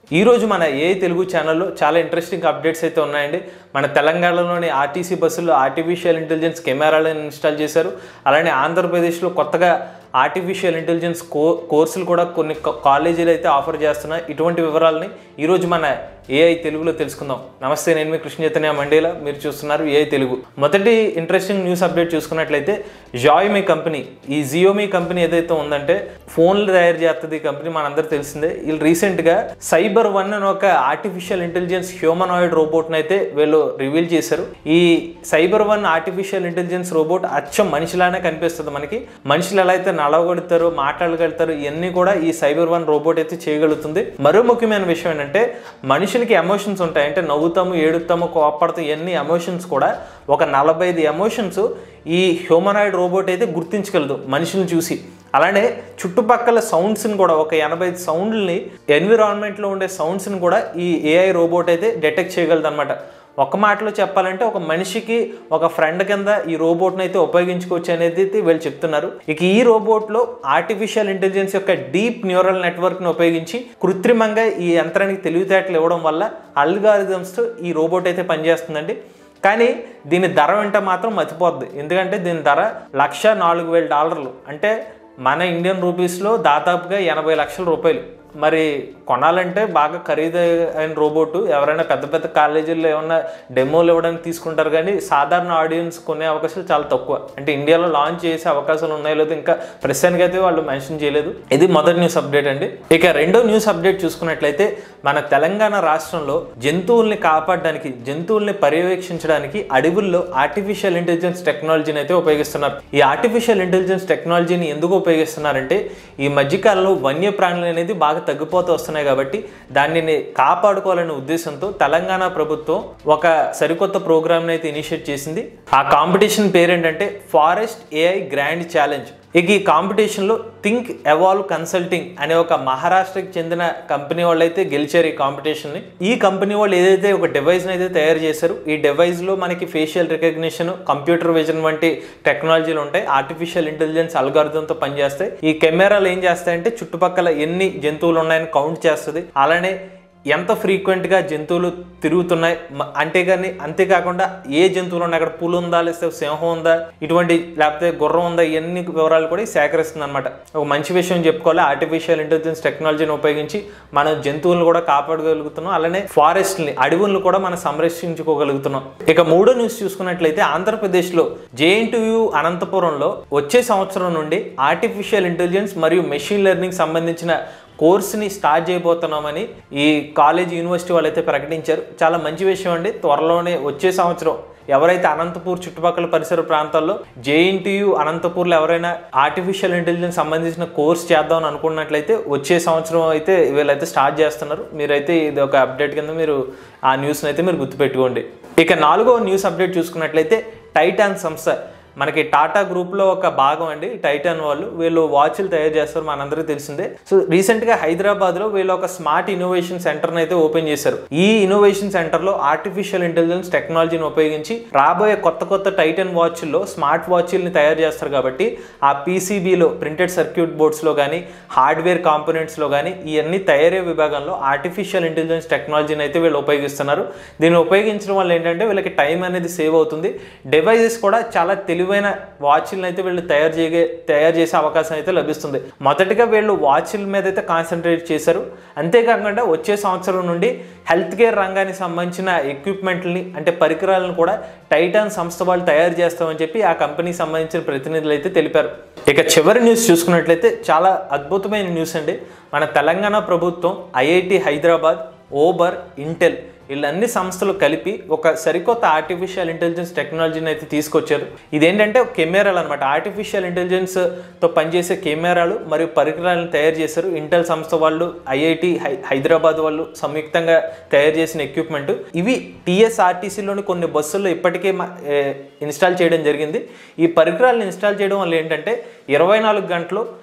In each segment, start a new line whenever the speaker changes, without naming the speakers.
ఈ రోజు మన ఏ తెలుగు ఛానల్లో చాలా ఇంట్రెస్టింగ్ అప్డేట్స్ అయితే ఉన్నాయండి మన తెలంగాణలోని ఆర్టీసీ బస్సుల్లో ఆర్టిఫిషియల్ ఇంటెలిజెన్స్ కెమెరాలను ఇన్స్టాల్ చేశారు అలానే ఆంధ్రప్రదేశ్లో కొత్తగా ఆర్టిఫిషియల్ ఇంటెలిజెన్స్ కో కోర్సులు కూడా కొన్ని కా- కాలేజీలు అయితే ఆఫర్ చేస్తున్నాయి ఇటువంటి వివరాలని ఈరోజు మన ఏఐ తెలుగులో తెలుసుకుందాం నమస్తే నేను మీ కృష్ణ చైతన్య మండేలా మీరు చూస్తున్నారు ఏఐ తెలుగు మొదటి ఇంట్రెస్టింగ్ న్యూస్ అప్డేట్ చూసుకున్నట్లయితే జాయ్మీ కంపెనీ ఈ జియోమీ కంపెనీ ఏదైతే ఉందంటే ఫోన్లు తయారు చేస్తుంది ఈ కంపెనీ మనందరూ తెలిసిందే వీళ్ళు రీసెంట్గా సైబర్ వన్ అని ఒక ఆర్టిఫిషియల్ ఇంటెలిజెన్స్ హ్యూమనాయిడ్ రోబోట్ని అయితే వీళ్ళు రివీల్ చేశారు ఈ cyber one artificial intelligence robot అచ్చం మనిషిలానే కనిపిస్తుంది మనకి మనుషులు ఎలా అయితే నడవగలుగుతారు మాట్లాడగలుగుతారు ఇవన్నీ కూడా ఈ సైబర్ వన్ రోబోట్ అయితే చేయగలుగుతుంది మరో ముఖ్యమైన విషయం ఏంటంటే మనుషులకి ఎమోషన్స్ ఉంటాయి అంటే నవ్వుతాము ఏడుతాము కోపడతాము ఇవన్నీ ఎమోషన్స్ కూడా ఒక నలభై ఐదు ఎమోషన్స్ ఈ హ్యూమనాయిడ్ రోబోట్ అయితే గుర్తించగలదు మనుషులను చూసి అలానే చుట్టుపక్కల సౌండ్స్ని కూడా ఒక ఎనభై ఐదు సౌండ్ని ఎన్విరాన్మెంట్లో ఉండే సౌండ్స్ని కూడా ఈ ఏఐ రోబోట్ అయితే డిటెక్ట్ చేయగలదు అనమాట ఒక మాటలో చెప్పాలంటే ఒక మనిషికి ఒక ఫ్రెండ్ కింద ఈ రోబోట్ని అయితే ఉపయోగించుకోవచ్చు అనేది అయితే వీళ్ళు చెప్తున్నారు ఇక ఈ రోబోట్లో ఆర్టిఫిషియల్ ఇంటెలిజెన్స్ యొక్క డీప్ న్యూరల్ నెట్వర్క్ని ఉపయోగించి కృత్రిమంగా ఈ యంత్రానికి తెలివితేటలు ఇవ్వడం వల్ల అల్గారిథమ్స్తో ఈ రోబోట్ అయితే పనిచేస్తుందండి కానీ దీని ధర వెంట మాత్రం మతిపోద్ది ఎందుకంటే దీని ధర లక్ష నాలుగు వేల డాలర్లు అంటే మన ఇండియన్ రూపీస్లో దాదాపుగా ఎనభై లక్షల రూపాయలు మరి కొనాలంటే బాగా ఖరీదైన రోబోట్ ఎవరైనా పెద్ద పెద్ద కాలేజీల్లో ఏమన్నా డెమోలు ఇవ్వడానికి తీసుకుంటారు కానీ సాధారణ ఆడియన్స్ కొనే అవకాశాలు చాలా తక్కువ అంటే ఇండియాలో లాంచ్ చేసే అవకాశాలు ఉన్నాయో లేదో ఇంకా ప్రస్తుతానికి అయితే వాళ్ళు మెన్షన్ చేయలేదు ఇది మొదటి న్యూస్ అప్డేట్ అండి ఇక రెండో న్యూస్ అప్డేట్ చూసుకున్నట్లయితే మన తెలంగాణ రాష్ట్రంలో జంతువుల్ని కాపాడడానికి జంతువుల్ని పర్యవేక్షించడానికి అడవుల్లో ఆర్టిఫిషియల్ ఇంటెలిజెన్స్ టెక్నాలజీని అయితే ఉపయోగిస్తున్నారు ఈ ఆర్టిఫిషియల్ ఇంటెలిజెన్స్ టెక్నాలజీని ఎందుకు ఉపయోగిస్తున్నారంటే ఈ మధ్యకాలంలో వన్యప్రాణులు అనేది బాగా తగ్గిపోతూ వస్తున్నాయి కాబట్టి దానిని కాపాడుకోవాలనే ఉద్దేశంతో తెలంగాణ ప్రభుత్వం ఒక సరికొత్త ప్రోగ్రామ్ని అయితే ఇనిషియేట్ చేసింది ఆ కాంపిటీషన్ పేరేంటంటే ఫారెస్ట్ ఏఐ గ్రాండ్ ఛాలెంజ్ ఇక ఈ కాంపిటీషన్లో థింక్ ఎవాల్వ్ కన్సల్టింగ్ అనే ఒక మహారాష్ట్రకి చెందిన కంపెనీ వాళ్ళు అయితే గెలిచారు ఈ కాంపిటీషన్ని ఈ కంపెనీ వాళ్ళు ఏదైతే ఒక డివైస్ని అయితే తయారు చేశారు ఈ డివైస్లో మనకి ఫేషియల్ రికగ్నిషన్ కంప్యూటర్ విజన్ వంటి టెక్నాలజీలు ఉంటాయి ఆర్టిఫిషియల్ ఇంటెలిజెన్స్ అల్గారిథంతో పనిచేస్తాయి ఈ కెమెరాలు ఏం చేస్తాయంటే చుట్టుపక్కల ఎన్ని జంతువులు ఉన్నాయని కౌంట్ చేస్తుంది అలానే ఎంత ఫ్రీక్వెంట్గా జంతువులు తిరుగుతున్నాయి మ- అంతేగాని అంతేకాకుండా ఏ జంతువులు ఉన్నాయి అక్కడ పులి ఉందా లేకపోతే సింహం ఉందా ఇటువంటి లేకపోతే గుర్రం ఉందా ఇవన్నీ వివరాలు కూడా ఇది సేకరిస్తుంది అనమాట ఒక మంచి విషయం చెప్పుకోవాలి ఆర్టిఫిషియల్ ఇంటెలిజెన్స్ టెక్నాలజీని ఉపయోగించి మనం జంతువులను కూడా కాపాడగలుగుతున్నాం అలానే ఫారెస్ట్ని అడవులను కూడా మనం సంరక్షించుకోగలుగుతున్నాం ఇక మూడో న్యూస్ చూసుకున్నట్లయితే ఆంధ్రప్రదేశ్లో జేఎన్టీయు అనంతపురంలో వచ్చే సంవత్సరం నుండి ఆర్టిఫిషియల్ ఇంటెలిజెన్స్ మరియు మెషిన్ లెర్నింగ్ సంబంధించిన కోర్స్ని స్టార్ట్ చేయబోతున్నామని ఈ కాలేజ్ యూనివర్సిటీ వాళ్ళైతే ప్రకటించారు చాలా మంచి విషయం అండి త్వరలోనే వచ్చే సంవత్సరం ఎవరైతే అనంతపూర్ చుట్టుపక్కల పరిసర ప్రాంతాల్లో జేఎన్టీయు అనంతపూర్లో ఎవరైనా ఆర్టిఫిషియల్ ఇంటెలిజెన్స్ సంబంధించిన కోర్స్ చేద్దాం అనుకున్నట్లయితే వచ్చే సంవత్సరం అయితే వీళ్ళైతే స్టార్ట్ చేస్తున్నారు మీరైతే ఇది ఒక అప్డేట్ కింద మీరు ఆ న్యూస్ని అయితే మీరు గుర్తుపెట్టుకోండి ఇక నాలుగో న్యూస్ అప్డేట్ చూసుకున్నట్లయితే టైటాన్ సంస్థ మనకి టాటా గ్రూప్లో ఒక భాగం అండి టైటాన్ వాళ్ళు వీళ్ళు వాచ్లు తయారు చేస్తారు మనందరికీ తెలిసిందే సో రీసెంట్గా హైదరాబాద్లో వీళ్ళు ఒక స్మార్ట్ ఇన్నోవేషన్ సెంటర్ని అయితే ఓపెన్ చేశారు ఈ ఇన్నోవేషన్ సెంటర్లో ఆర్టిఫిషియల్ ఇంటెలిజెన్స్ టెక్నాలజీని ఉపయోగించి రాబోయే కొత్త కొత్త టైటన్ వాచ్ల్లో స్మార్ట్ వాచ్ల్ని తయారు చేస్తారు కాబట్టి ఆ పీసీబీలో ప్రింటెడ్ సర్క్యూట్ బోర్డ్స్లో కానీ హార్డ్వేర్ కాంపోనెంట్స్లో కానీ ఇవన్నీ తయారీ విభాగంలో ఆర్టిఫిషియల్ ఇంటెలిజెన్స్ టెక్నాలజీని అయితే వీళ్ళు ఉపయోగిస్తున్నారు దీన్ని ఉపయోగించడం వల్ల ఏంటంటే వీళ్ళకి టైం అనేది సేవ్ అవుతుంది డివైజెస్ కూడా చాలా తెలివైన వాచ్లను అయితే వీళ్ళు తయారు చేయగే తయారు చేసే అవకాశం అయితే లభిస్తుంది మొదటగా వీళ్ళు వాచ్ల మీద అయితే కాన్సన్ట్రేట్ చేశారు అంతేకాకుండా వచ్చే సంవత్సరం నుండి హెల్త్ కేర్ రంగానికి సంబంధించిన ఎక్విప్మెంట్ని అంటే పరికరాలను కూడా టైటాన్ సంస్థ వాళ్ళు తయారు చేస్తామని చెప్పి ఆ కంపెనీకి సంబంధించిన ప్రతినిధులు అయితే తెలిపారు ఇక చివరి న్యూస్ చూసుకున్నట్లయితే చాలా అద్భుతమైన న్యూస్ అండి మన తెలంగాణ ప్రభుత్వం ఐఐటి హైదరాబాద్ ఓబర్ ఇంటెల్ వీళ్ళన్ని సంస్థలు కలిపి ఒక సరికొత్త ఆర్టిఫిషియల్ ఇంటెలిజెన్స్ టెక్నాలజీని అయితే తీసుకొచ్చారు ఇదేంటంటే కెమెరాలు అనమాట ఆర్టిఫిషియల్ ఇంటెలిజెన్స్తో పనిచేసే కెమెరాలు మరియు పరికరాలను తయారు చేశారు ఇంటెల్ సంస్థ వాళ్ళు ఐఐటి హైదరాబాద్ వాళ్ళు సంయుక్తంగా తయారు చేసిన ఎక్విప్మెంట్ ఇవి టీఎస్ఆర్టీసీలోని కొన్ని బస్సుల్లో ఇప్పటికే మ- ఏ, ఇన్స్టాల్ చేయడం జరిగింది ఈ పరికరాలను ఇన్స్టాల్ చేయడం వల్ల ఏంటంటే ఇరవై నాలుగు గంటలు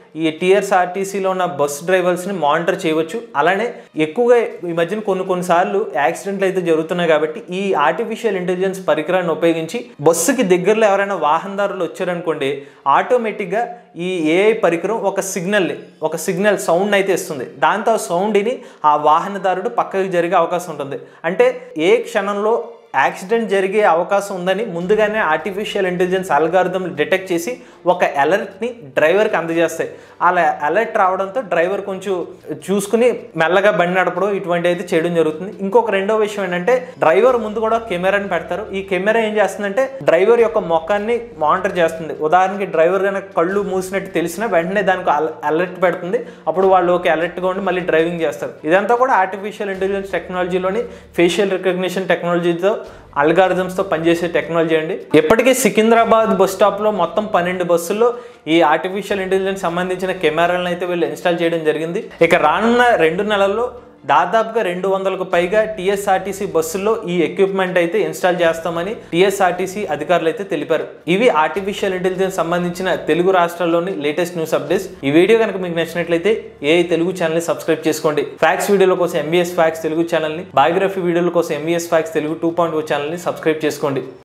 ఈ టీఆర్ఎస్ఆర్టీసీలో ఉన్న బస్ డ్రైవర్స్ని మానిటర్ చేయవచ్చు అలానే ఎక్కువగా ఈ మధ్యన కొన్ని కొన్నిసార్లు యాక్సిడెంట్లు అయితే జరుగుతున్నాయి కాబట్టి ఈ ఆర్టిఫిషియల్ ఇంటెలిజెన్స్ పరికరాన్ని ఉపయోగించి బస్సుకి దగ్గరలో ఎవరైనా వాహనదారులు వచ్చారనుకోండి ఆటోమేటిక్గా ఈ ఏఐ పరికరం ఒక సిగ్నల్ని ఒక సిగ్నల్ సౌండ్ అయితే ఇస్తుంది దాంతో ఆ సౌండ్ని ఆ వాహనదారుడు పక్కకి జరిగే అవకాశం ఉంటుంది అంటే ఏ క్షణంలో యాక్సిడెంట్ జరిగే అవకాశం ఉందని ముందుగానే ఆర్టిఫిషియల్ ఇంటెలిజెన్స్ అల్గారిథం డిటెక్ట్ చేసి ఒక అలర్ట్ని డ్రైవర్కి అందజేస్తాయి అలా అలర్ట్ రావడంతో డ్రైవర్ కొంచెం చూసుకుని మెల్లగా బండి నడపడం ఇటువంటి అయితే చేయడం జరుగుతుంది ఇంకొక రెండో విషయం ఏంటంటే డ్రైవర్ ముందు కూడా కెమెరాని పెడతారు ఈ కెమెరా ఏం చేస్తుందంటే డ్రైవర్ యొక్క మొఖాన్ని మానిటర్ చేస్తుంది ఉదాహరణకి డ్రైవర్ కనుక కళ్ళు మూసినట్టు తెలిసినా వెంటనే దానికి అలర్ట్ పెడుతుంది అప్పుడు వాళ్ళు ఒక అలర్ట్గా ఉండి మళ్ళీ డ్రైవింగ్ చేస్తారు ఇదంతా కూడా ఆర్టిఫిషియల్ ఇంటెలిజెన్స్ టెక్నాలజీలోని ఫేషియల్ రికగ్నిషన్ టెక్నాలజీతో అల్గారిథమ్స్తో పనిచేసే టెక్నాలజీ అండి ఇప్పటికే సికింద్రాబాద్ బస్ స్టాప్లో మొత్తం పన్నెండు బస్సుల్లో ఈ ఆర్టిఫిషియల్ ఇంటెలిజెన్స్ సంబంధించిన కెమెరాలను అయితే వీళ్ళు ఇన్స్టాల్ చేయడం జరిగింది ఇక రానున్న రెండు నెలల్లో దాదాపుగా రెండు వందలకు పైగా టీఎస్ఆర్టీసీ బస్సుల్లో ఈ ఎక్విప్మెంట్ అయితే ఇన్స్టాల్ చేస్తామని టీఎస్ఆర్టీసీ అధికారులు అయితే తెలిపారు ఇవి ఆర్టిఫిషియల్ ఇంటెలిజెన్స్ సంబంధించిన తెలుగు రాష్ట్రాల్లోని లేటెస్ట్ న్యూస్ అప్డేట్స్ ఈ వీడియో కనుక మీకు నచ్చినట్లయితే ఏ తెలుగు ఛానల్ని సబ్స్క్రైబ్ చేసుకోండి ఫ్యాక్స్ వీడియోల కోసం ఎంబీఎస్ ఫ్యాక్స్ తెలుగు ఛానల్ని బయోగ్రఫీ వీడియోల కోసం MBS facts Telugu two point o ఛానల్ని సబ్స్క్రైబ్ చేసుకోండి